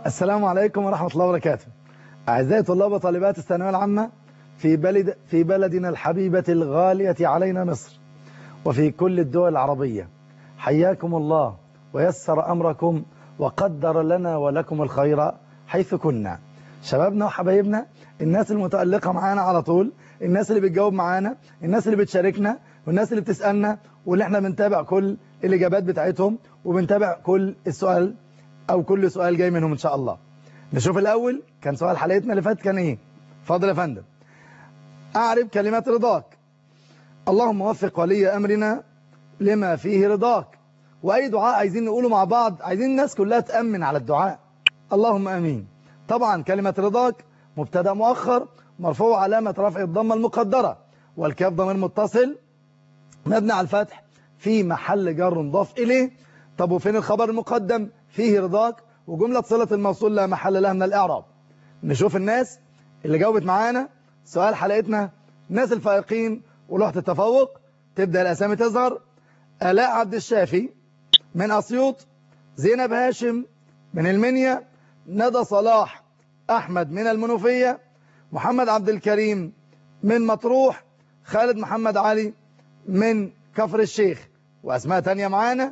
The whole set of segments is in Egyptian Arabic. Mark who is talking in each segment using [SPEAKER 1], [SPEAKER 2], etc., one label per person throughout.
[SPEAKER 1] السلام عليكم ورحمة الله وبركاته أعزائي طلاب وطالبات الثانوية العامة في بلد في بلدنا الحبيبة الغالية علينا مصر وفي كل الدول العربية حياكم الله ويسر أمركم وقدر لنا ولكم الخير حيث كنا شبابنا وحبايبنا الناس المتألقة معانا على طول الناس اللي بتجاوب معانا الناس اللي بتشاركنا والناس اللي بتسألنا واللي احنا بنتابع كل الإجابات بتاعتهم وبنتابع كل السؤال أو كل سؤال جاي منهم إن شاء الله نشوف الأول كان سؤال حلقتنا اللي فات كان إيه فاضل يا فندم أعرف كلمات رضاك اللهم وفق ولي أمرنا لما فيه رضاك وأي دعاء عايزين نقوله مع بعض عايزين الناس كلها تأمن على الدعاء اللهم أمين طبعا كلمة رضاك مبتدا مؤخر مرفوع علامة رفع الضمة المقدرة والكاف ضمير متصل مبني على الفتح في محل جر مضاف إليه طب وفين الخبر المقدم فيه رضاك وجملة صلة الموصول لا محل لها من الإعراب نشوف الناس اللي جاوبت معانا سؤال حلقتنا الناس الفائقين ولوحة التفوق تبدأ الأسامي تظهر آلاء عبد الشافي من أسيوط زينب هاشم من المنيا ندى صلاح أحمد من المنوفية محمد عبد الكريم من مطروح خالد محمد علي من كفر الشيخ وأسماء تانية معانا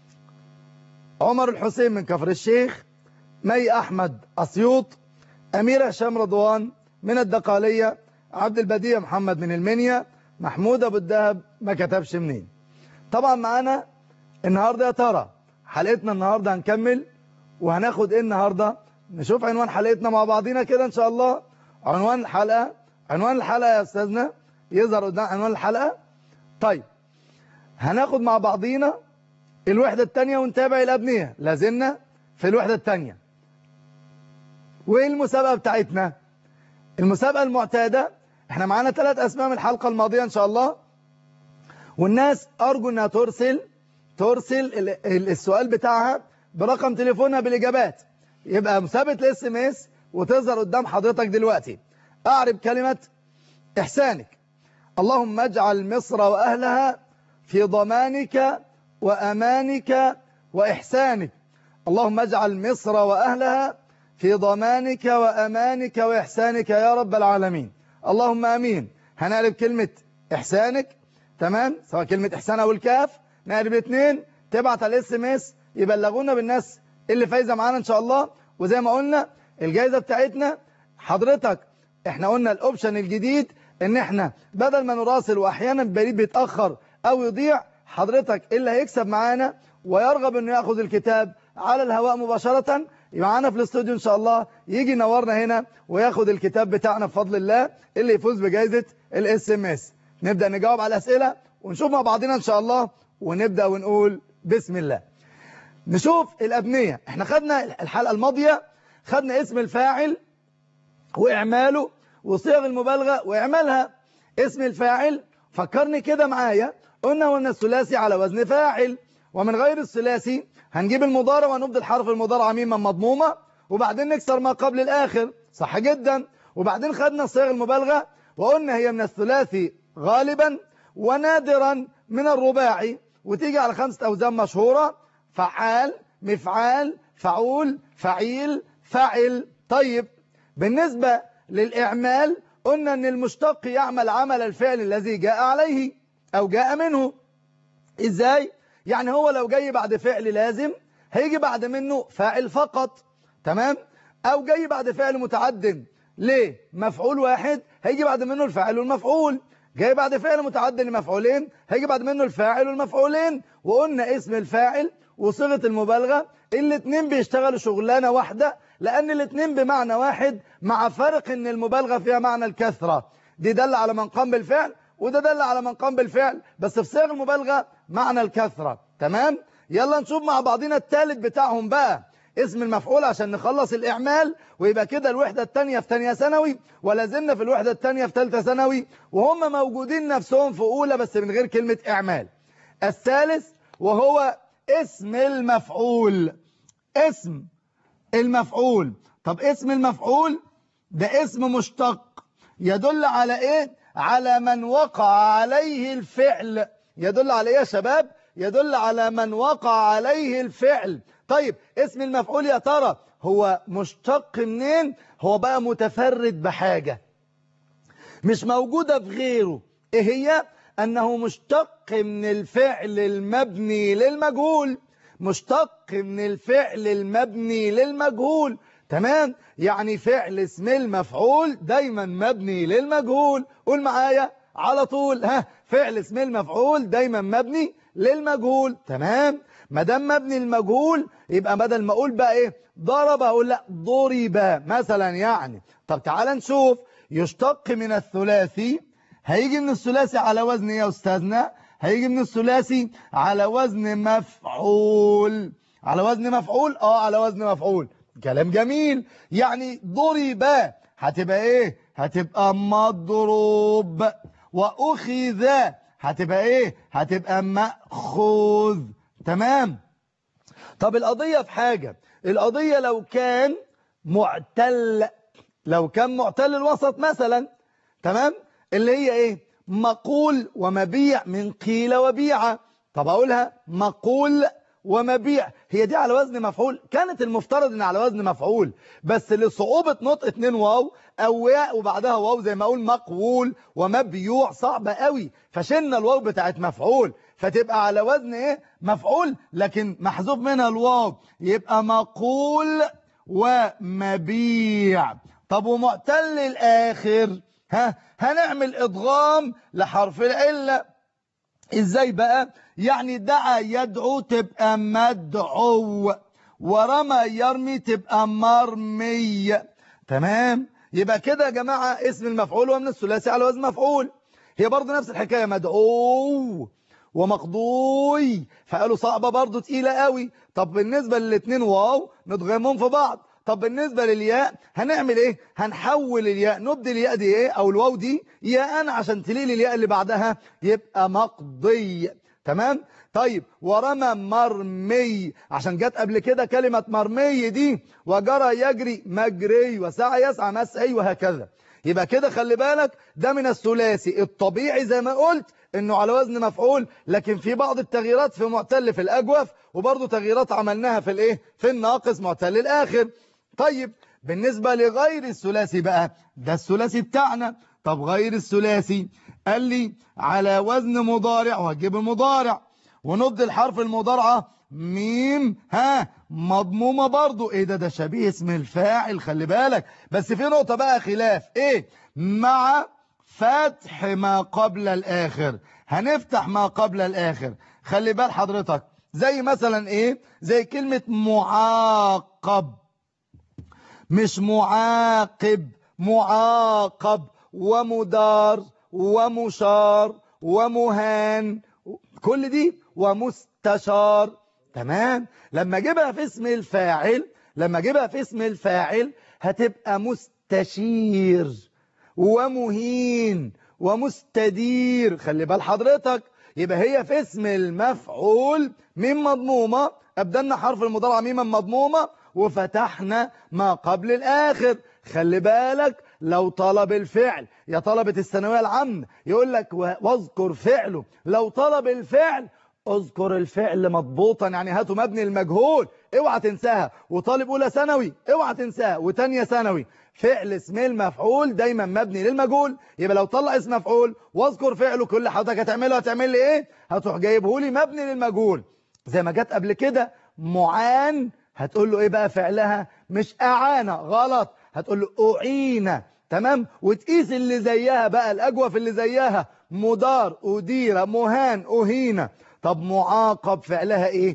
[SPEAKER 1] عمر الحسين من كفر الشيخ مي أحمد أسيوط أمير هشام رضوان من الدقالية عبد البديع محمد من المنيا محمود أبو الدهب ما كتبش منين طبعا معانا النهاردة يا ترى حلقتنا النهاردة هنكمل وهناخد ايه النهاردة نشوف عنوان حلقتنا مع بعضينا كده ان شاء الله عنوان الحلقة عنوان الحلقة يا استاذنا يظهر قدام عنوان الحلقة طيب هناخد مع بعضينا الوحدة التانية ونتابع الأبنية لازلنا في الوحدة التانية وايه المسابقة بتاعتنا المسابقة المعتادة احنا معانا ثلاث اسماء من الحلقة الماضية ان شاء الله والناس ارجو انها ترسل ترسل السؤال بتاعها برقم تليفونها بالاجابات يبقى مسابقة الاس ام اس وتظهر قدام حضرتك دلوقتي اعرب كلمة احسانك اللهم اجعل مصر واهلها في ضمانك وامانك واحسانك اللهم اجعل مصر واهلها في ضمانك وأمانك وإحسانك يا رب العالمين اللهم أمين هنقلب كلمة إحسانك تمام سواء كلمة إحسان أو الكاف نقلب اثنين تبعت على الاس ام اس يبلغونا بالناس اللي فايزة معانا إن شاء الله وزي ما قلنا الجائزة بتاعتنا حضرتك احنا قلنا الأوبشن الجديد ان احنا بدل ما نراسل وأحيانا البريد بيتأخر أو يضيع حضرتك اللي هيكسب معانا ويرغب انه ياخذ الكتاب على الهواء مباشرة معانا في الاستوديو ان شاء الله يجي ينورنا هنا وياخد الكتاب بتاعنا بفضل الله اللي يفوز بجائزة الاس ام اس نبدأ نجاوب على الأسئلة ونشوف مع بعضنا ان شاء الله ونبدأ ونقول بسم الله نشوف الأبنية احنا خدنا الحلقة الماضية خدنا اسم الفاعل وإعماله وصيغ المبالغة وإعمالها اسم الفاعل فكرني كده معايا قلنا وان الثلاثي على وزن فاعل ومن غير الثلاثي هنجيب المضارع ونبدل حرف المضارع ميما مضمومة وبعدين نكسر ما قبل الآخر صح جدا وبعدين خدنا صيغ المبالغة وقلنا هي من الثلاثي غالبا ونادرا من الرباعي وتيجي على خمسة أوزان مشهورة فعال مفعال فعول فعيل فعل طيب بالنسبة للإعمال قلنا أن المشتق يعمل عمل الفعل الذي جاء عليه أو جاء منه إزاي؟ يعني هو لو جاي بعد فعل لازم هيجي بعد منه فاعل فقط تمام او جاي بعد فعل متعد ليه مفعول واحد هيجي بعد منه الفاعل والمفعول جاي بعد فعل متعد لمفعولين هيجي بعد منه الفاعل والمفعولين وقلنا اسم الفاعل وصيغه المبالغه الاثنين بيشتغلوا شغلانه واحده لان الاثنين بمعنى واحد مع فرق ان المبالغه فيها معنى الكثره دي دل على من قام بالفعل وده دل على من قام بالفعل بس في صيغ المبالغه معنى الكثرة تمام يلا نشوف مع بعضنا الثالث بتاعهم بقى اسم المفعول عشان نخلص الإعمال ويبقى كده الوحدة الثانية في ثانيه ثانوي ولا زلنا في الوحدة الثانية في ثالثه ثانوي وهم موجودين نفسهم في أولى بس من غير كلمة إعمال الثالث وهو اسم المفعول اسم المفعول طب اسم المفعول ده اسم مشتق يدل على ايه على من وقع عليه الفعل يدل على ايه يا شباب يدل على من وقع عليه الفعل طيب اسم المفعول يا ترى هو مشتق منين هو بقى متفرد بحاجة مش موجودة في غيره ايه هي انه مشتق من الفعل المبني للمجهول مشتق من الفعل المبني للمجهول تمام يعني فعل اسم المفعول دايما مبني للمجهول قول معايا على طول ها فعل اسم المفعول دايما مبني للمجهول تمام ما دام مبني المجهول يبقى بدل ما اقول بقى ايه ضرب اقول لا ضرب مثلا يعني طب تعال نشوف يشتق من الثلاثي هيجي من الثلاثي على وزن ايه يا استاذنا هيجي من الثلاثي على وزن مفعول على وزن مفعول اه على وزن مفعول كلام جميل يعني ضرب هتبقى ايه هتبقى مضروب واخذ هتبقى ايه هتبقى مأخوذ تمام طب القضية في حاجة القضية لو كان معتل لو كان معتل الوسط مثلا تمام اللي هي ايه مقول ومبيع من قيل وبيع طب اقولها مقول ومبيع هي دي على وزن مفعول كانت المفترض ان على وزن مفعول بس لصعوبة نطق اتنين واو او ياء وبعدها واو زي ما اقول مقول ومبيوع صعبة قوي فشلنا الواو بتاعت مفعول فتبقى على وزن ايه مفعول لكن محذوف منها الواو يبقى مقول ومبيع طب ومعتل الاخر ها هنعمل ادغام لحرف العله ازاي بقى يعني دعا يدعو تبقى مدعو ورمى يرمي تبقى مرمي تمام يبقى كده يا جماعة اسم المفعول ومن الثلاثي على وزن مفعول هي برضه نفس الحكاية مدعو ومقضوي فقالوا صعبة برضه تقيلة قوي طب بالنسبة للاثنين واو نضغمهم في بعض طب بالنسبة للياء هنعمل ايه هنحول الياء نبدل الياء دي ايه او الواو دي ياء عشان تليل الياء اللي بعدها يبقى مقضي تمام طيب ورمى مرمي عشان جت قبل كده كلمة مرمي دي وجرى يجري مجري وسعى يسعى مسعي وهكذا يبقى كده خلي بالك ده من الثلاثي الطبيعي زي ما قلت انه على وزن مفعول لكن في بعض التغييرات في معتل في الاجوف وبرضه تغييرات عملناها في الايه في الناقص معتل الاخر طيب بالنسبة لغير الثلاثي بقى ده الثلاثي بتاعنا طب غير الثلاثي قال لي على وزن مضارع وهجيب المضارع ونبدل حرف المضارعة ميم ها مضمومة برضو ايه ده ده شبيه اسم الفاعل خلي بالك بس في نقطة بقى خلاف ايه مع فتح ما قبل الاخر هنفتح ما قبل الاخر خلي بال حضرتك زي مثلا ايه زي كلمة معاقب مش معاقب معاقب ومدار ومشار ومهان كل دي ومستشار تمام لما اجيبها في اسم الفاعل لما اجيبها في اسم الفاعل هتبقى مستشير ومهين ومستدير خلي بال حضرتك يبقى هي في اسم المفعول ميم مضمومة أبدلنا حرف المضارعة ميما مضمومة وفتحنا ما قبل الآخر خلي بالك لو طلب الفعل يا طلبة الثانوية العامة يقول لك واذكر فعله لو طلب الفعل اذكر الفعل مضبوطا يعني هاته مبني المجهول اوعى تنساها وطالب اولى ثانوي اوعى تنساها وتانية ثانوي فعل اسم المفعول دايما مبني للمجهول يبقى لو طلع اسم مفعول واذكر فعله كل حضرتك هتعمله هتعمل لي ايه هتروح جايبه لي مبني للمجهول زي ما جت قبل كده معان هتقول له ايه بقى فعلها مش اعانة غلط هتقول له اعينة تمام وتقيس اللي زيها بقى الاجوف اللي زيها مدار أدير مهان أهين طب معاقب فعلها ايه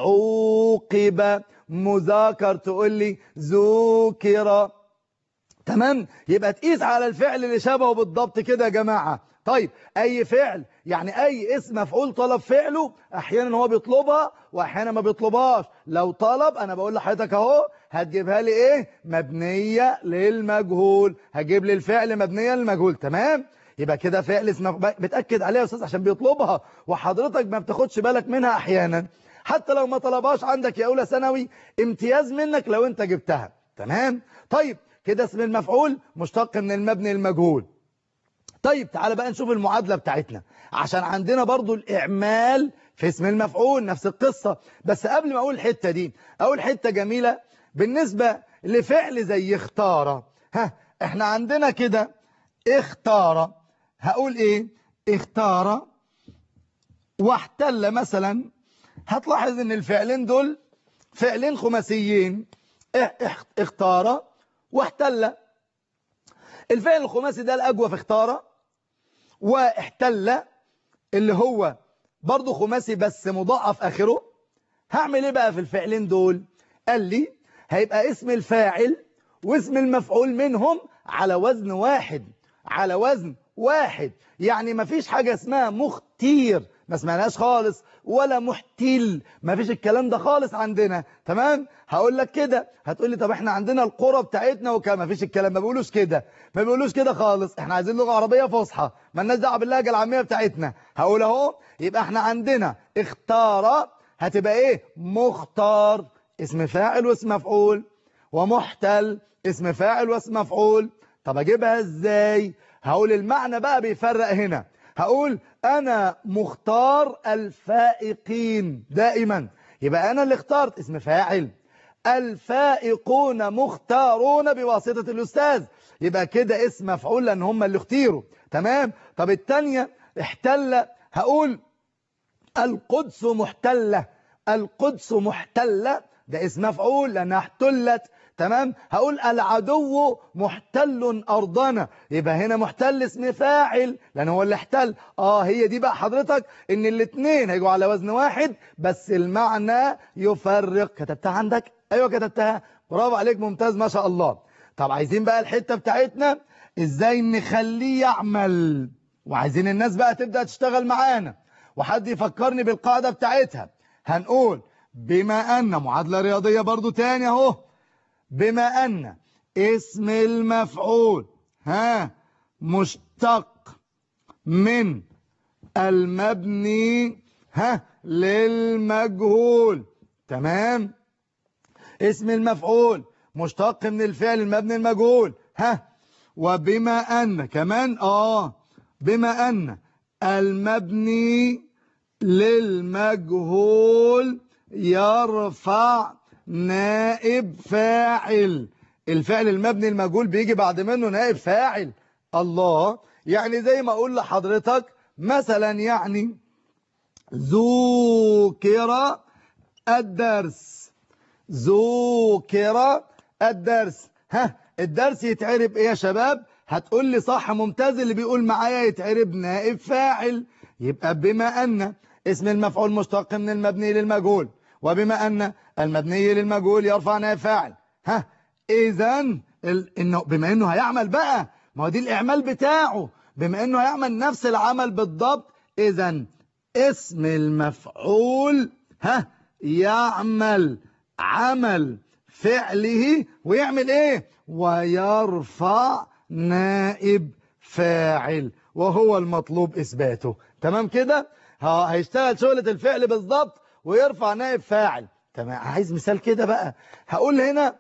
[SPEAKER 1] عوقب مذاكر تقول لي ذكر تمام يبقى تقيس على الفعل اللي شبهه بالضبط كده يا جماعة طيب اي فعل يعني اي اسم مفعول طلب فعله احيانا هو بيطلبها واحيانا ما بيطلبهاش لو طلب انا بقول لحضرتك اهو هتجيبها لي ايه مبنية للمجهول هجيب لي الفعل مبنية للمجهول تمام يبقى كده فعل اسم بتأكد عليها يا استاذ عشان بيطلبها وحضرتك ما بتاخدش بالك منها احيانا حتى لو ما طلبهاش عندك يا اولى ثانوي امتياز منك لو انت جبتها تمام طيب كده اسم المفعول مشتق من المبني المجهول طيب تعالى بقى نشوف المعادلة بتاعتنا عشان عندنا برضو الإعمال في اسم المفعول نفس القصة بس قبل ما أقول الحتة دي أقول حتة جميلة بالنسبة لفعل زي اختار ها احنا عندنا كده اختار هقول ايه اختار واحتل مثلا هتلاحظ ان الفعلين دول فعلين خماسيين اختار واحتل الفعل الخماسي ده الأجوف اختار واحتل اللي هو برضه خماسي بس مضاعف آخره هعمل ايه بقى في الفعلين دول قال لي هيبقى اسم الفاعل واسم المفعول منهم على وزن واحد على وزن واحد يعني ما فيش حاجة اسمها مختير ما سمعناش خالص ولا محتيل ما فيش الكلام ده خالص عندنا تمام هقول لك كده هتقول لي طب احنا عندنا القرى بتاعتنا وكما ما فيش الكلام ما بيقولوش كده ما بيقولوش كده خالص احنا عايزين لغة عربية فصحى ما لناش دعوه باللهجه العاميه بتاعتنا هقول اهو يبقى احنا عندنا اختار هتبقى ايه مختار اسم فاعل واسم مفعول ومحتل اسم فاعل واسم مفعول طب اجيبها ازاي هقول المعنى بقى بيفرق هنا هقول أنا مختار الفائقين دائما يبقى أنا اللي اخترت اسم فاعل الفائقون مختارون بواسطة الأستاذ يبقى كده اسم مفعول لأن هم اللي اختيروا تمام طب الثانيه احتل هقول القدس محتلة القدس محتلة ده اسم مفعول لأنها احتلت تمام هقول العدو محتل أرضنا يبقى هنا محتل اسم فاعل لأن هو اللي احتل آه هي دي بقى حضرتك إن الاثنين هيجوا على وزن واحد بس المعنى يفرق كتبتها عندك أيوة كتبتها برافو عليك ممتاز ما شاء الله طب عايزين بقى الحتة بتاعتنا إزاي نخليه يعمل وعايزين الناس بقى تبدأ تشتغل معانا وحد يفكرني بالقاعدة بتاعتها هنقول بما أن معادلة رياضية برضو تاني اهو بما أن اسم المفعول ها مشتق من المبني ها للمجهول تمام اسم المفعول مشتق من الفعل المبني المجهول ها وبما أن كمان آه بما أن المبني للمجهول يرفع نائب فاعل الفعل المبني المجهول بيجي بعد منه نائب فاعل الله يعني زي ما اقول لحضرتك مثلا يعني ذوكر الدرس ذوكر الدرس ها الدرس يتعرب ايه يا شباب هتقول لي صح ممتاز اللي بيقول معايا يتعرب نائب فاعل يبقى بما ان اسم المفعول مشتق من المبني للمجهول وبما أن المبني للمجهول يرفع نائب فاعل ها إذا إنه بما إنه هيعمل بقى ما هو دي الإعمال بتاعه بما إنه هيعمل نفس العمل بالضبط إذا اسم المفعول ها يعمل عمل فعله ويعمل إيه ويرفع نائب فاعل وهو المطلوب إثباته تمام كده هيشتغل شغلة الفعل بالضبط ويرفع نائب فاعل تمام عايز مثال كده بقى هقول هنا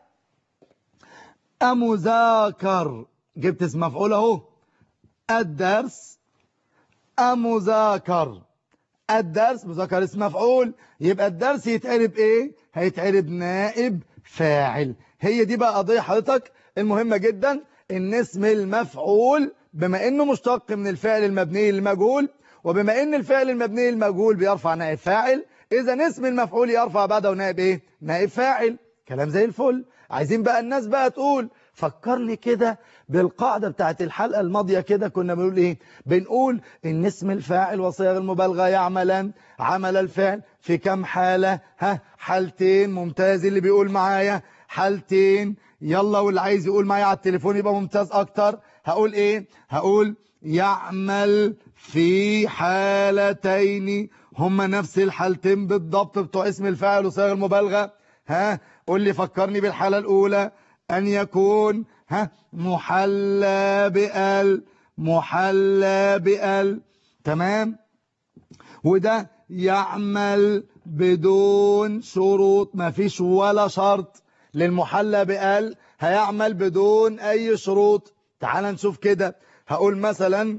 [SPEAKER 1] أمذاكر جبت اسم مفعول اهو الدرس أمذاكر الدرس مذاكر اسم مفعول يبقى الدرس يتعرب ايه هيتعرب نائب فاعل هي دي بقى قضية حضرتك المهمة جدا ان اسم المفعول بما انه مشتق من الفعل المبني للمجهول وبما ان الفعل المبني للمجهول بيرفع نائب فاعل اذا اسم المفعول يرفع بعده نائب ايه نائب فاعل كلام زي الفل عايزين بقى الناس بقى تقول فكرني كده بالقاعدة بتاعت الحلقة الماضية كده كنا بنقول ايه بنقول ان اسم الفاعل وصيغ المبالغة يعملا عمل الفعل في كم حالة ها حالتين ممتاز اللي بيقول معايا حالتين يلا واللي عايز يقول معايا على التليفون يبقى ممتاز اكتر هقول ايه هقول يعمل في حالتين هما نفس الحالتين بالضبط بتوع اسم الفاعل وصيغ المبالغة ها قول لي فكرني بالحالة الأولى أن يكون ها محلى بأل محلى بأل تمام وده يعمل بدون شروط ما فيش ولا شرط للمحلى بأل هيعمل بدون أي شروط تعال نشوف كده هقول مثلا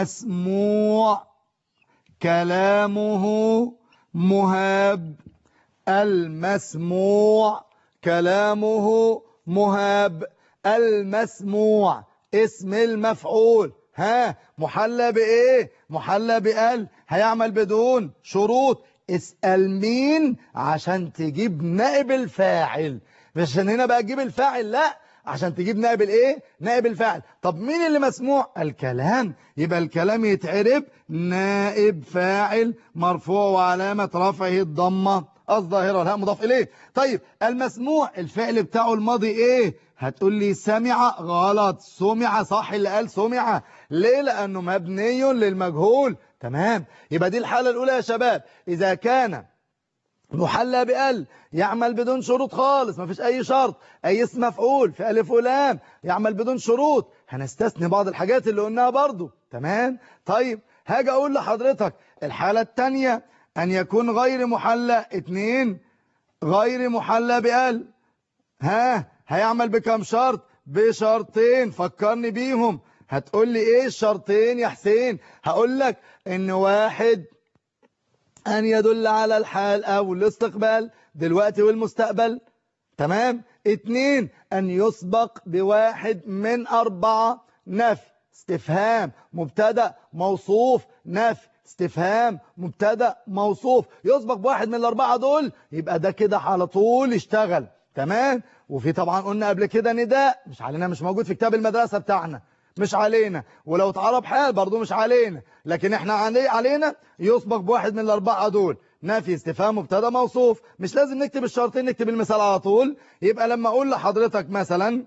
[SPEAKER 1] المسموع كلامه مهاب المسموع كلامه مهاب المسموع اسم المفعول ها محلى بايه محلى بال هيعمل بدون شروط اسأل مين عشان تجيب نائب الفاعل مش عشان هنا بقى تجيب الفاعل لا عشان تجيب نائب الايه نائب الفاعل طب مين اللي مسموع الكلام يبقى الكلام يتعرب نائب فاعل مرفوع وعلامة رفعه الضمة الظاهرة لا مضاف إليه طيب المسموع الفعل بتاعه الماضي إيه هتقول لي سمع غلط سمع صح اللي قال سمع ليه لأنه مبني للمجهول تمام يبقى دي الحالة الأولى يا شباب إذا كان محلى بأل يعمل بدون شروط خالص ما فيش أي شرط أي اسم مفعول في ألف ولام يعمل بدون شروط هنستثني بعض الحاجات اللي قلناها برضو تمام طيب هاجي أقول لحضرتك الحالة الثانية أن يكون غير محلى اتنين غير محلى بأل ها هيعمل بكم شرط بشرطين فكرني بيهم هتقول لي ايه الشرطين يا حسين هقول لك ان واحد أن يدل على الحال أو الاستقبال دلوقتي والمستقبل تمام اتنين أن يسبق بواحد من أربعة نفي استفهام مبتدا موصوف نفي استفهام مبتدا موصوف يسبق بواحد من الأربعة دول يبقى ده كده على طول يشتغل تمام وفي طبعا قلنا قبل كده نداء مش علينا مش موجود في كتاب المدرسة بتاعنا مش علينا ولو اتعرب حال برضو مش علينا لكن احنا علينا يسبق بواحد من الأربعة دول نفي استفهام مبتدا موصوف مش لازم نكتب الشرطين نكتب المثال على طول يبقى لما أقول لحضرتك مثلا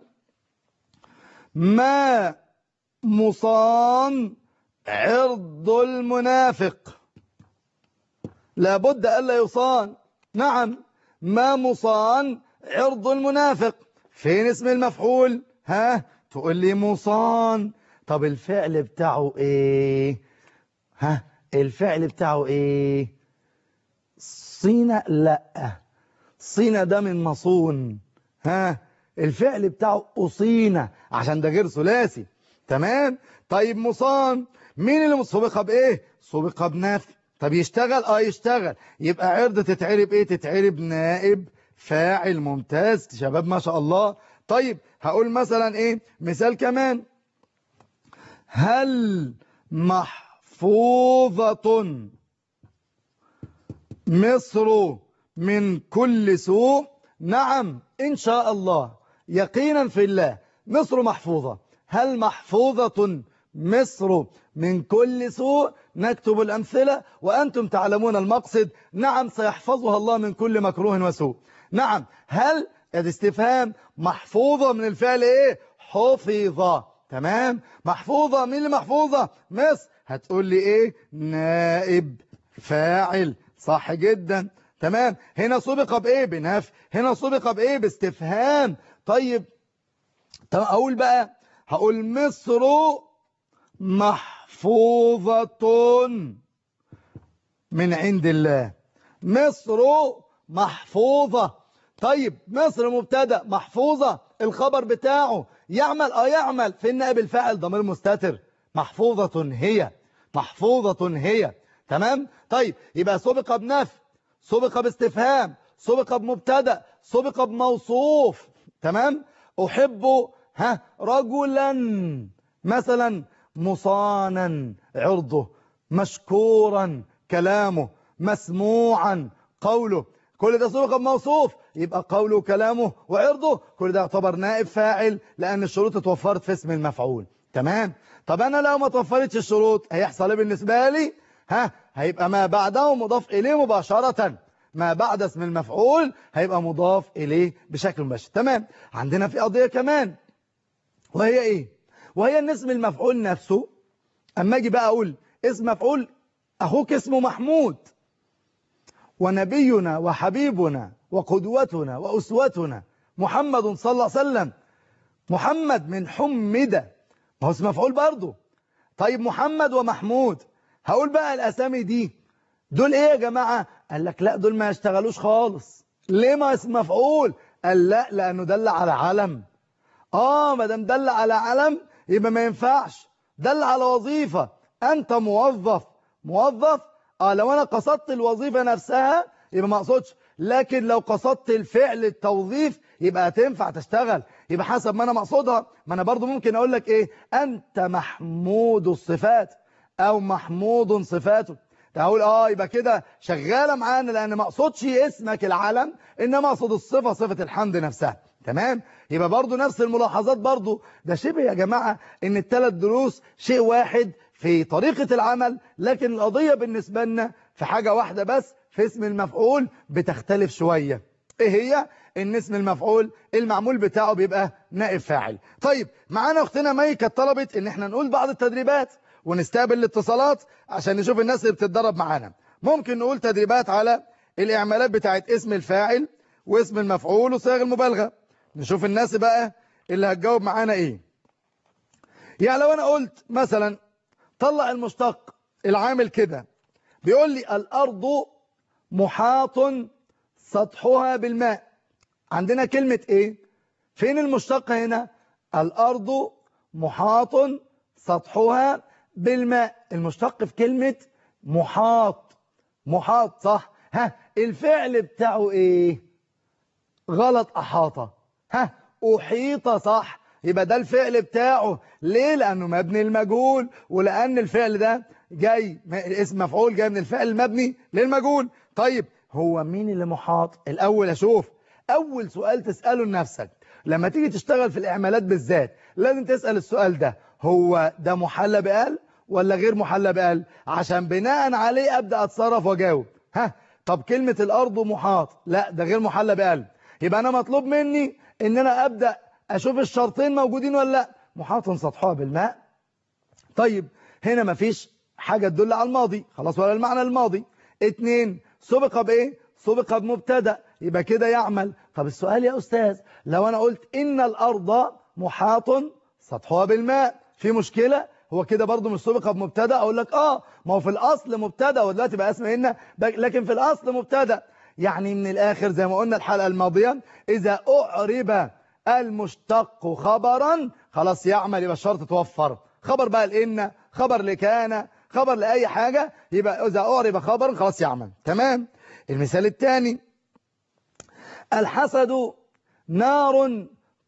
[SPEAKER 1] ما مصان عرض المنافق لابد ألا يصان نعم ما مصان عرض المنافق فين اسم المفعول ها تقول لي مصان طب الفعل بتاعه ايه ها الفعل بتاعه ايه صينة لا صينة ده من مصون ها الفعل بتاعه أصينة عشان ده غير ثلاثي تمام طيب مصان مين اللي مسبقها بايه سبقها بنفي طب يشتغل اه يشتغل يبقى عرض تتعرب ايه تتعرب نائب فاعل ممتاز شباب ما شاء الله طيب هقول مثلا ايه مثال كمان هل محفوظة مصر من كل سوء نعم إن شاء الله يقينا في الله مصر محفوظة هل محفوظة مصر من كل سوء نكتب الأمثلة وأنتم تعلمون المقصد نعم سيحفظها الله من كل مكروه وسوء نعم هل الاستفهام محفوظة من الفعل ايه حفظة تمام محفوظة مين اللي محفوظة مصر هتقول لي ايه نائب فاعل صح جدا تمام هنا سبق بايه بنفي هنا سبق بايه باستفهام طيب طب اقول بقى هقول مصر محفوظة من عند الله مصر محفوظة طيب مصر مبتدا محفوظة الخبر بتاعه يعمل اه يعمل في النائب الفاعل ضمير مستتر محفوظة هي محفوظة هي تمام طيب يبقى سبق بنفي سبق باستفهام سبق بمبتدا سبق بموصوف تمام أحب ها رجلا مثلا مصانا عرضه مشكورا كلامه مسموعا قوله كل ده سبق بموصوف يبقى قوله وكلامه وعرضه كل ده يعتبر نائب فاعل لأن الشروط اتوفرت في اسم المفعول تمام طب أنا لو ما توفرتش الشروط هيحصل ايه بالنسبة لي ها هيبقى ما بعده مضاف إليه مباشرة ما بعد اسم المفعول هيبقى مضاف إليه بشكل مباشر تمام عندنا في قضية كمان وهي إيه وهي ان اسم المفعول نفسه أما أجي بقى أقول اسم مفعول أخوك اسمه محمود ونبينا وحبيبنا وقدوتنا وأسوتنا محمد صلى الله عليه وسلم محمد من حمد ما هو اسم مفعول برضه طيب محمد ومحمود هقول بقى الأسامي دي دول ايه يا جماعة قال لك لا دول ما يشتغلوش خالص ليه ما اسم مفعول قال لا لأنه دل على علم اه ما دام دل على علم يبقى ما ينفعش دل على وظيفة أنت موظف موظف اه لو أنا قصدت الوظيفة نفسها يبقى ما اقصدش لكن لو قصدت الفعل التوظيف يبقى تنفع تشتغل يبقى حسب ما انا مقصودها ما انا برضو ممكن اقول لك ايه انت محمود الصفات او محمود صفاته تقول اه يبقى كده شغالة معانا لان ما اقصدش اسمك العلم انما اقصد الصفة صفة الحمد نفسها تمام يبقى برضو نفس الملاحظات برضو ده شبه يا جماعة ان الثلاث دروس شيء واحد في طريقة العمل لكن القضية بالنسبة لنا في حاجة واحدة بس في اسم المفعول بتختلف شوية ايه هي ان اسم المفعول المعمول بتاعه بيبقى نائب فاعل طيب معانا اختنا مي كانت طلبت ان احنا نقول بعض التدريبات ونستقبل الاتصالات عشان نشوف الناس اللي بتتدرب معانا ممكن نقول تدريبات على الاعمالات بتاعت اسم الفاعل واسم المفعول وصيغ المبالغة نشوف الناس بقى اللي هتجاوب معانا ايه يعني لو انا قلت مثلا طلع المشتق العامل كده بيقول لي الارض محاط سطحها بالماء عندنا كلمة ايه فين المشتق هنا الارض محاط سطحها بالماء المشتق في كلمة محاط محاط صح ها الفعل بتاعه ايه غلط احاطة ها احيط صح يبقى ده الفعل بتاعه ليه لانه مبني المجهول ولان الفعل ده جاي اسم مفعول جاي من الفعل المبني للمجهول طيب هو مين اللي محاط الاول اشوف اول سؤال تسأله لنفسك لما تيجي تشتغل في الاعمالات بالذات لازم تسأل السؤال ده هو ده محلى بقال ولا غير محلى بقال عشان بناء عليه ابدا اتصرف واجاوب ها طب كلمة الارض محاط لا ده غير محلى بقال يبقى انا مطلوب مني ان انا ابدا اشوف الشرطين موجودين ولا لا محاط سطحها بالماء طيب هنا مفيش حاجة تدل على الماضي خلاص ولا المعنى الماضي اتنين سبق بايه سبق بمبتدا يبقى كده يعمل طب السؤال يا أستاذ لو أنا قلت إن الأرض محاط سطحها بالماء في مشكلة هو كده برضو مش سبق بمبتدا أقول لك آه ما هو في الأصل مبتدا ودلوقتي بقى اسمه إن لكن في الأصل مبتدا يعني من الآخر زي ما قلنا الحلقة الماضية إذا أعرب المشتق خبرا خلاص يعمل يبقى الشرط توفر خبر بقى لإن خبر لكان خبر لأي حاجة يبقى إذا أعرب خبرا خلاص يعمل تمام المثال الثاني الحسد نار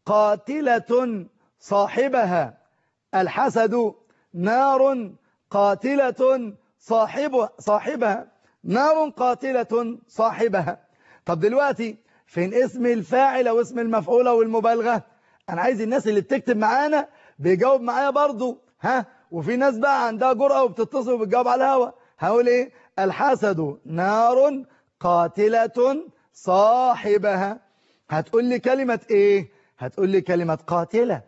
[SPEAKER 1] قاتلة صاحبها الحسد نار قاتلة صاحب صاحبها نار قاتلة صاحبها طب دلوقتي فين اسم الفاعل واسم المفعول والمبالغة انا عايز الناس اللي بتكتب معانا بيجاوب معايا برضو ها وفي ناس بقى عندها جرأة وبتتصل وبتجاوب على الهوا هقول ايه الحسد نار قاتلة صاحبها هتقول لي كلمة ايه هتقول لي كلمة قاتلة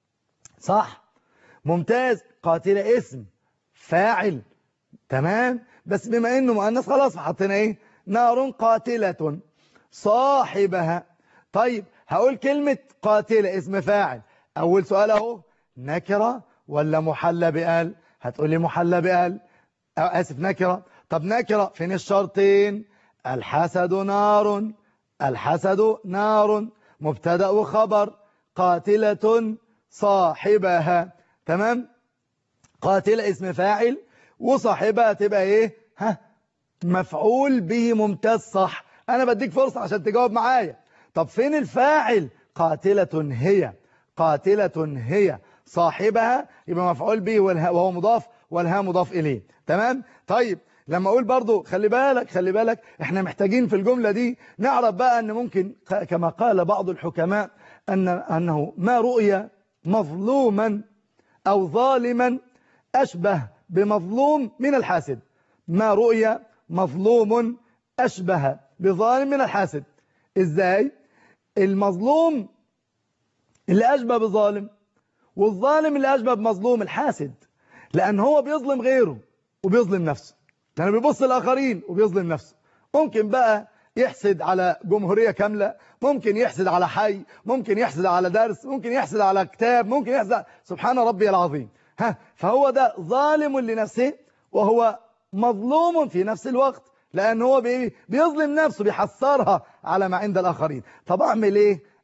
[SPEAKER 1] صح ممتاز قاتلة اسم فاعل تمام بس بما انه مؤنث خلاص حطينا ايه نار قاتلة صاحبها طيب هقول كلمة قاتلة اسم فاعل اول سؤال اهو نكرة ولا محلى بقال هتقول لي محلى بقال اسف نكرة طب نكرة فين الشرطين الحسد نار الحسد نار مبتدا وخبر قاتلة صاحبها تمام قاتلة اسم فاعل وصاحبها تبقى ايه ها مفعول به ممتاز صح انا بديك فرصة عشان تجاوب معايا طب فين الفاعل قاتلة هي قاتلة هي صاحبها يبقى مفعول به وهو مضاف والها مضاف اليه تمام طيب لما اقول برضو خلي بالك خلي بالك احنا محتاجين في الجملة دي نعرف بقى ان ممكن كما قال بعض الحكماء أن أنه ما رؤي مظلوما أو ظالما أشبه بمظلوم من الحاسد ما رؤي مظلوم أشبه بظالم من الحاسد إزاي المظلوم اللي أشبه بظالم والظالم اللي أشبه بمظلوم الحاسد لأن هو بيظلم غيره وبيظلم نفسه لأنه بيبص الآخرين وبيظلم نفسه ممكن بقى يحسد على جمهورية كاملة ممكن يحسد على حي ممكن يحسد على درس ممكن يحسد على كتاب ممكن يحسد سبحان ربي العظيم ها فهو ده ظالم لنفسه وهو مظلوم في نفس الوقت لأن هو بيظلم نفسه بيحصرها على ما عند الآخرين طب أعمل إيه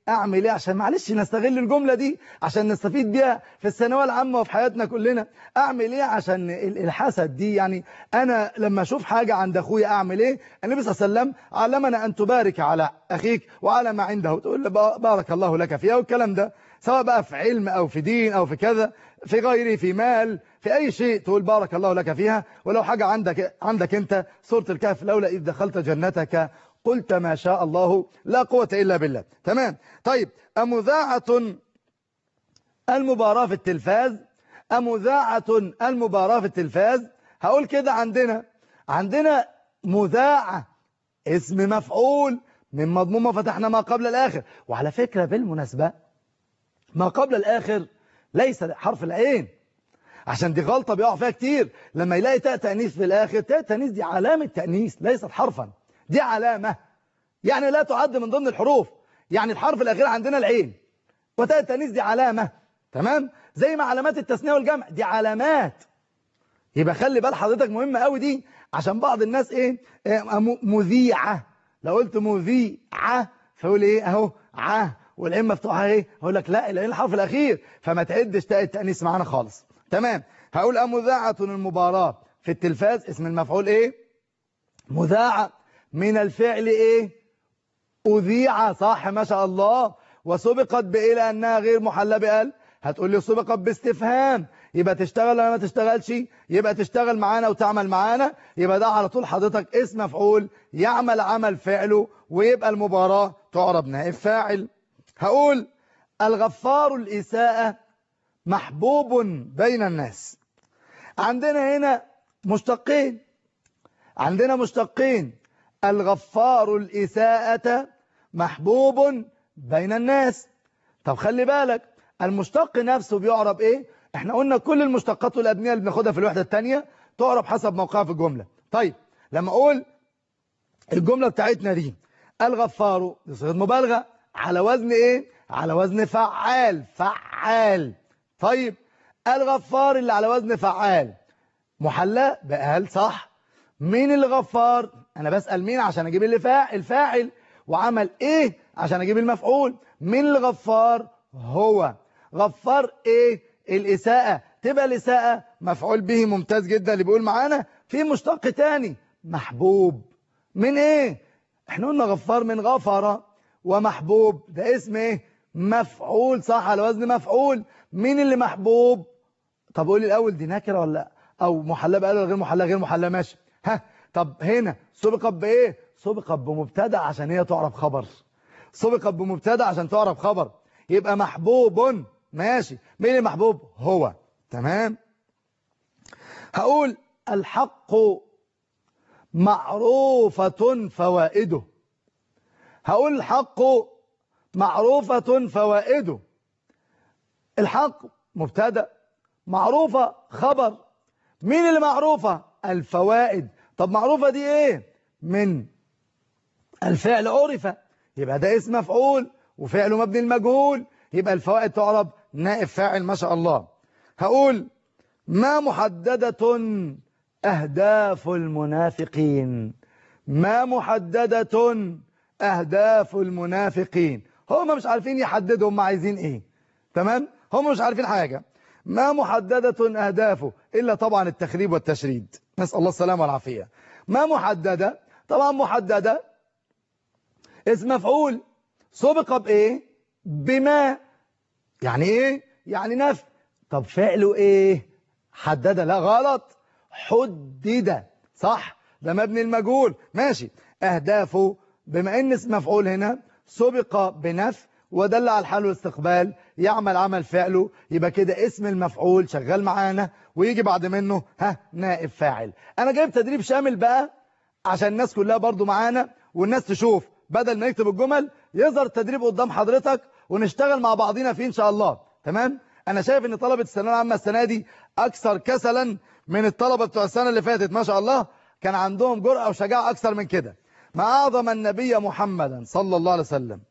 [SPEAKER 1] اعمل ايه عشان معلش نستغل الجملة دي عشان نستفيد بيها في الثانويه العامة وفي حياتنا كلنا اعمل ايه عشان الحسد دي يعني انا لما اشوف حاجة عند اخويا اعمل ايه النبي صلى الله عليه وسلم علمنا ان تبارك على اخيك وعلى ما عنده تقول له بارك الله لك فيها والكلام ده سواء بقى في علم او في دين او في كذا في غيره في مال في اي شيء تقول بارك الله لك فيها ولو حاجة عندك عندك انت سورة الكهف لولا اذ دخلت جنتك قلت ما شاء الله لا قوة إلا بالله تمام طيب أمذاعة المباراة في التلفاز أمذاعة المباراة في التلفاز هقول كده عندنا عندنا مذاعة اسم مفعول من مضمومة فتحنا ما قبل الآخر وعلى فكرة بالمناسبة ما قبل الآخر ليس حرف العين عشان دي غلطة بيقع فيها كتير لما يلاقي تاء تأنيث في الآخر تاء تأنيث دي علامة تأنيث ليست حرفا دي علامة يعني لا تعد من ضمن الحروف يعني الحرف الأخير عندنا العين وتاء التأنيث دي علامة تمام زي ما علامات التثنية والجمع دي علامات يبقى خلي بال حضرتك مهمة قوي دي عشان بعض الناس ايه, إيه مذيعة لو قلت مذيعة فيقول ايه اهو ع والعين مفتوحة ايه هقول لك لا العين الحرف الأخير فما تعدش تاء التأنيث معانا خالص تمام هقول أمذاعة المباراة في التلفاز اسم المفعول ايه مذاعة من الفعل ايه أذيع صح ما شاء الله وسبقت بإيه لأنها غير محلى بقل هتقول لي سبقت باستفهام يبقى تشتغل ولا ما تشتغلش يبقى تشتغل معانا وتعمل معانا يبقى ده على طول حضرتك اسم مفعول يعمل عمل فعله ويبقى المباراة تعرب نائب فاعل هقول الغفار الإساءة محبوب بين الناس عندنا هنا مشتقين عندنا مشتقين الغفار الإساءة محبوب بين الناس طب خلي بالك المشتق نفسه بيعرب ايه احنا قلنا كل المشتقات الأبنية اللي بناخدها في الوحدة الثانية تعرب حسب موقعها في الجملة طيب لما اقول الجملة بتاعتنا دي الغفار دي صيغه مبالغة على وزن ايه على وزن فعال فعال طيب الغفار اللي على وزن فعال محلى بقال صح مين الغفار انا بسأل مين عشان اجيب اللي فاعل الفاعل وعمل ايه عشان اجيب المفعول مين الغفار هو غفار ايه الاساءة تبقى الاساءة مفعول به ممتاز جدا اللي بيقول معانا في مشتق تاني محبوب من ايه احنا قلنا غفار من غفر ومحبوب ده اسم ايه مفعول صح على وزن مفعول مين اللي محبوب طب قولي الاول دي نكره ولا او محلى بقى غير محلى غير محلى ماشي ها طب هنا سبقت بايه سبقت بمبتدا عشان هي تعرف خبر سبقت بمبتدا عشان تعرف خبر يبقى محبوب ماشي مين المحبوب هو تمام هقول الحق معروفة فوائده هقول الحق معروفة فوائده الحق مبتدا معروفة خبر مين اللي معروفة الفوائد طب معروفة دي ايه من الفعل عرف يبقى ده اسم مفعول وفعله مبني المجهول يبقى الفوائد تعرب نائب فاعل ما شاء الله هقول ما محددة أهداف المنافقين ما محددة أهداف المنافقين هم مش عارفين يحددوا هم عايزين ايه تمام هم مش عارفين حاجة ما محددة أهدافه إلا طبعا التخريب والتشريد نسأل الله السلامة والعافية ما محددة طبعا محددة اسم مفعول سبق بإيه بما يعني إيه يعني نفي طب فعله إيه حدد لا غلط حدد صح ده مبني المجهول ماشي أهدافه بما إن اسم مفعول هنا سبق بنفي ودل على الحال والاستقبال يعمل عمل فعله يبقى كده اسم المفعول شغال معانا ويجي بعد منه ها نائب فاعل انا جايب تدريب شامل بقى عشان الناس كلها برضو معانا والناس تشوف بدل ما نكتب الجمل يظهر التدريب قدام حضرتك ونشتغل مع بعضينا فيه ان شاء الله تمام انا شايف ان طلبة الثانويه العامه السنه دي اكثر كسلا من الطلبه بتوع السنه اللي فاتت ما شاء الله كان عندهم جرأة وشجاعه اكثر من كده ما اعظم النبي محمدا صلى الله عليه وسلم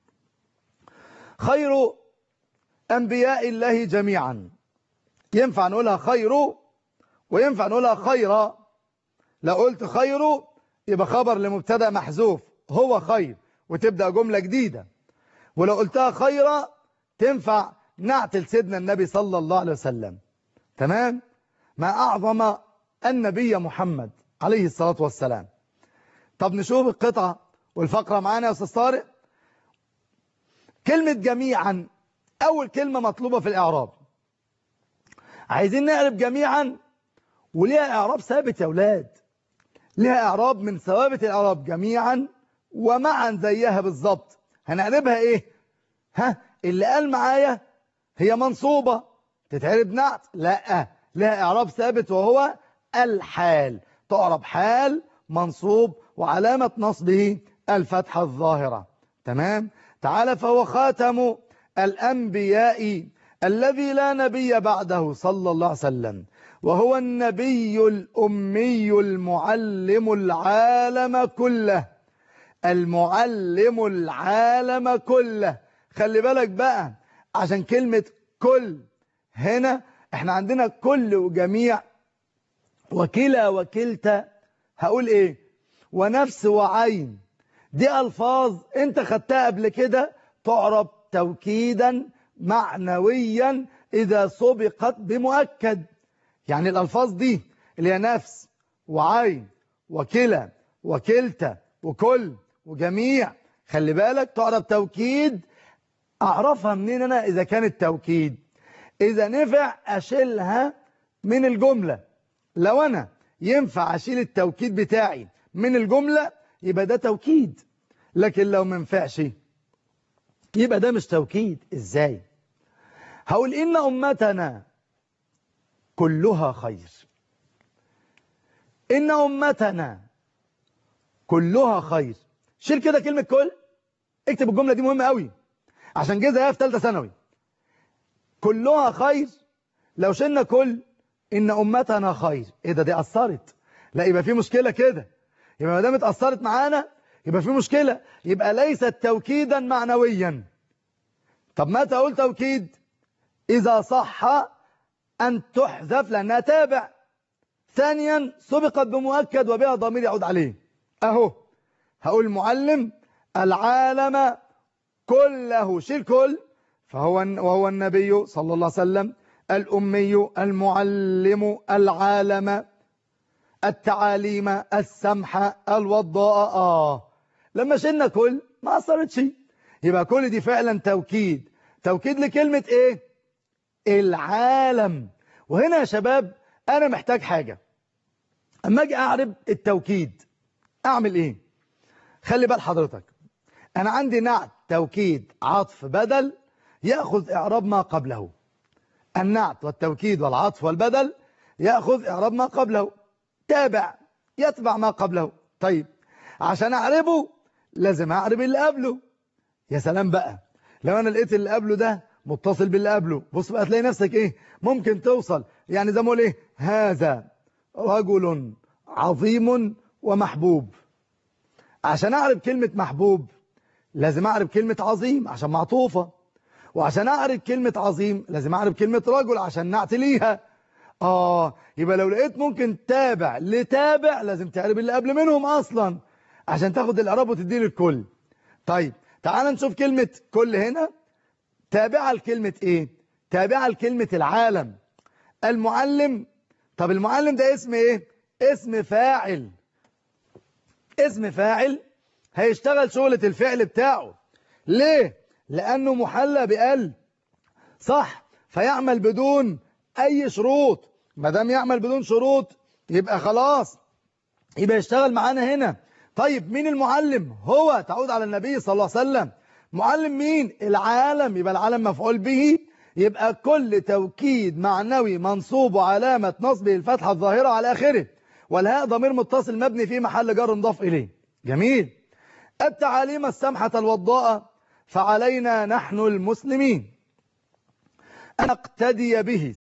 [SPEAKER 1] خير أنبياء الله جميعا ينفع نقولها خير وينفع نقولها خيرا لو قلت خير يبقى خبر لمبتدا محذوف هو خير وتبدأ جملة جديدة ولو قلتها خيرا تنفع نعتل سيدنا النبي صلى الله عليه وسلم تمام ما أعظم النبي محمد عليه الصلاة والسلام طب نشوف القطعة والفقرة معانا يا أستاذ طارق كلمة جميعا أول كلمة مطلوبة في الإعراب عايزين نعرف جميعا وليها إعراب ثابت يا أولاد ليها إعراب من ثوابت الإعراب جميعا ومعا زيها بالظبط هنعربها إيه ها اللي قال معايا هي منصوبة تتعرب نعت لا لها إعراب ثابت وهو الحال تعرب حال منصوب وعلامة نصبه الفتحة الظاهرة تمام تعالى فهو خاتم الأنبياء الذي لا نبي بعده صلى الله عليه وسلم وهو النبي الأمي المعلم العالم كله المعلم العالم كله خلي بالك بقى عشان كلمة كل هنا احنا عندنا كل وجميع وكلا وكلتا هقول ايه ونفس وعين دي الفاظ انت خدتها قبل كده تعرب توكيدا معنويا اذا سبقت بمؤكد يعني الالفاظ دي اللي هي نفس وعين وكلا وكلتا وكل وجميع خلي بالك تعرب توكيد اعرفها منين انا اذا كانت توكيد اذا نفع اشيلها من الجملة لو انا ينفع اشيل التوكيد بتاعي من الجملة يبقى ده توكيد لكن لو ما ينفعش يبقى ده مش توكيد ازاي هقول ان امتنا كلها خير ان امتنا كلها خير شيل كده كلمة كل اكتب الجملة دي مهمة قوي عشان جه زيها في ثالثه ثانوي كلها خير لو شلنا كل ان امتنا خير ايه ده دي اثرت لا يبقى في مشكله كده يبقى ما دام اتاثرت معانا يبقى في مشكله يبقى ليست توكيدا معنويا طب متى اقول توكيد اذا صح ان تحذف لانها تابع ثانيا سبقت بمؤكد وبها ضمير يعود عليه اهو هقول معلم العالم كله شيل كل فهو وهو النبي صلى الله عليه وسلم الأمي المعلم العالم التعاليم السمحة الوضاء آه لما شلنا كل ما أثرتش يبقى كل دي فعلا توكيد توكيد لكلمة إيه العالم وهنا يا شباب أنا محتاج حاجة أما أجي أعرب التوكيد أعمل إيه خلي بال حضرتك أنا عندي نعت توكيد عطف بدل يأخذ إعراب ما قبله النعت والتوكيد والعطف والبدل يأخذ إعراب ما قبله تابع يتبع ما قبله طيب عشان أعربه لازم أعرب اللي قبله يا سلام بقى لو أنا لقيت اللي قبله ده متصل باللي قبله بص بقى تلاقي نفسك إيه ممكن توصل يعني زي ما أقول إيه هذا رجل عظيم ومحبوب عشان أعرف كلمة محبوب لازم أعرف كلمة عظيم عشان معطوفة وعشان أعرف كلمة عظيم لازم أعرف كلمة رجل عشان نعت ليها آه يبقى لو لقيت ممكن تابع لتابع لازم تعرف اللي قبل منهم أصلا عشان تاخد الإعراب وتديه للكل طيب تعال نشوف كلمة كل هنا تابعة لكلمة إيه تابعة لكلمة العالم المعلم طب المعلم ده اسم إيه اسم فاعل اسم فاعل هيشتغل شغلة الفعل بتاعه ليه لأنه محلى بقلب صح فيعمل بدون أي شروط ما دام يعمل بدون شروط يبقى خلاص يبقى يشتغل معانا هنا طيب مين المعلم هو تعود على النبي صلى الله عليه وسلم معلم مين العالم يبقى العالم مفعول به يبقى كل توكيد معنوي منصوب وعلامة نصبه الفتحة الظاهرة على آخره والهاء ضمير متصل مبني في محل جر مضاف إليه جميل التعاليم السمحة الوضاءة فعلينا نحن المسلمين أن نقتدي به